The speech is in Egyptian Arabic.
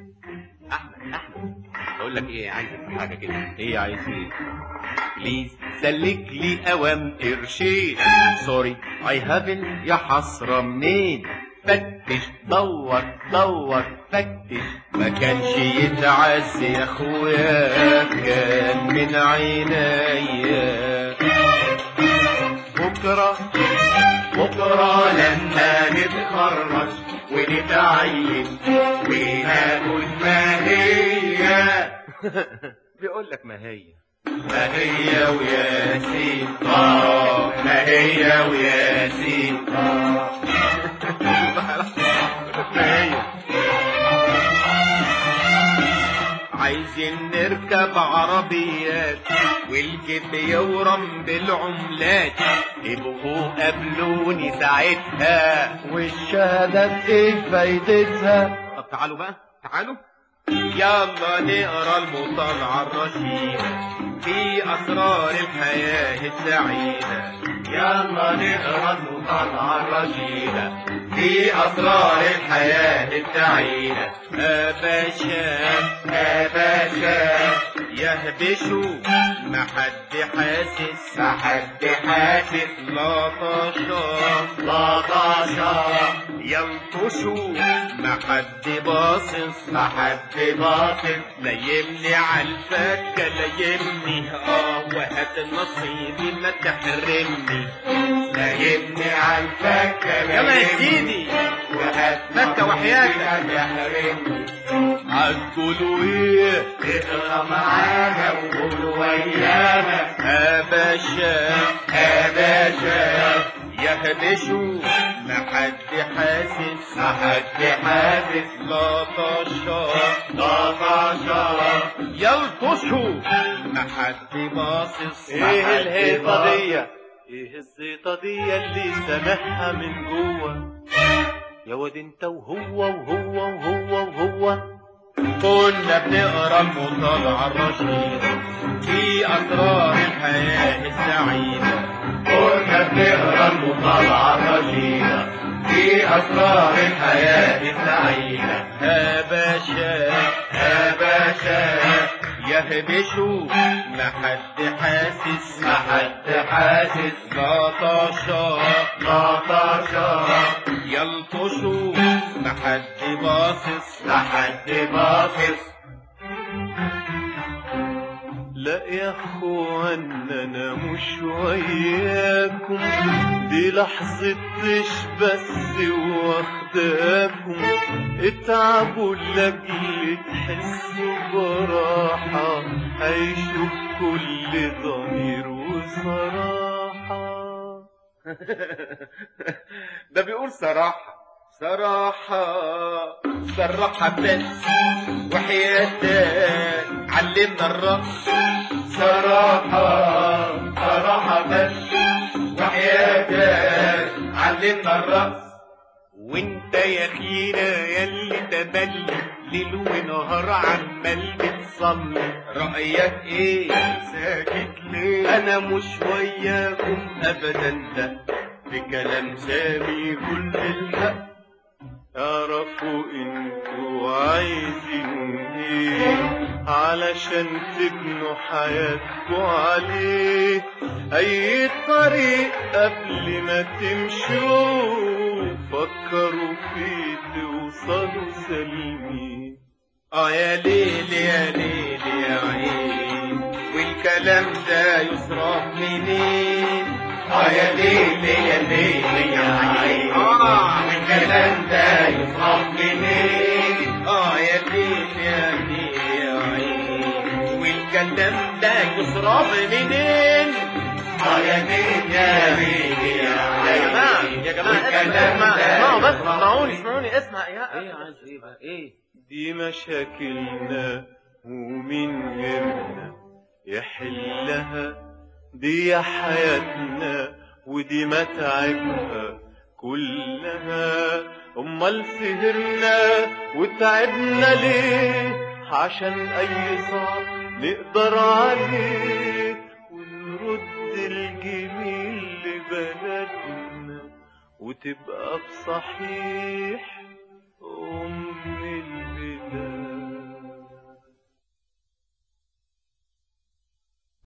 احمد احمد بقول لك ايه عايزك في حاجه كده ايه عايز ايه بليز سلك لي اوام قرشين سوري اي هافن يا حسرة منين فتش دور دور فتش ما كانش يتعز يا اخويا كان من عينيا بكرة بكرة لما نتخرج ونتعين وناكل ما هي بيقول لك ما هي ما هي وياسين آه ما هي وياسين آه ما هي عايزين نركب عربيات والجيب يورم بالعملات يبقوا قابلوني ساعتها والشهادات ايه فايدتها طب تعالوا بقى تعالوا يلا نقرا المطالعة الرشيدة في أسرار الحياة السعيدة يلا نقرا المطالعة الرشيدة في أسرار الحياة السعيدة أباشا أباشا يهبشوا ما حد حاسس ما حد حاسس لا طشا لا طشا يلطشوا ما حد باصص ما حد باصص لايمني عالفكة لايمني اه وهات نصيبي ما تحرمني لايمني عالفكة يلا يا سيدي وهات فكة وحياتك. ما تحرمني هتقولوا ايه اقرا معانا وقولوا ويانا اباشا اباشا يهبشوا ما حد حاسس ما حد حاسس لا طشا لا طشا يلطشوا ما حد باصص ما ايه حد الهيصة باصص. دي ايه الزيطة دي اللي سامعها من جوه يا واد انت وهو وهو وهو وهو كنا بنقرا المطالعة الرشيدة في أسرار الحياة السعيدة كنا بنقرا المطالعة الرشيدة في أسرار الحياة السعيدة يا باشا يا باشا يهبشوا ما حد حاسس ما حد حاسس لا طشا لا طشا يلطشوا ما حد باصص ما حد باصص لا يا اخوان انا مش وياكم دي لحظة طش بس واخداكم اتعبوا لاجل تحسوا براحة عيشوا بكل ضمير وصراحة ده بيقول صراحة صراحة صراحة بس وحياتك علمنا الرقص صراحة صراحة بس وحياتك علمنا الرقص وانت يا اخينا ياللي تبلي ليل ونهار عمال بتصلي رأيك ايه ساكت ليه انا مش وياكم ابدا ده بكلام سامي كل الحق اعرفوا انتوا عايزين ايه علشان تبنوا حياتكوا عليه اي طريق قبل ما تمشوا فكروا فيه توصلوا سالمين اه يا ليل يا ليل يا عين والكلام ده يصرف منين اه يا ليل يا ليل يا عين اه والكلام ده يصرف منين اه يا ليل يا ليل يا عين والكلام ده يصرف منين اه يا ليل يا ليل يا عين يا جماعة يا جماعة والكلام اسمعوا ده اسمعوا بس يصرف اسمعوني منين. اسمعوني اسمع يا ايه عايز ايه بقى ايه دي مشاكلنا ومين غيرنا يحلها دي حياتنا ودي متاعبها كلها امال سهرنا وتعبنا ليه عشان اي صعب نقدر عليه ونرد الجميل لبلدنا وتبقى بصحيح أم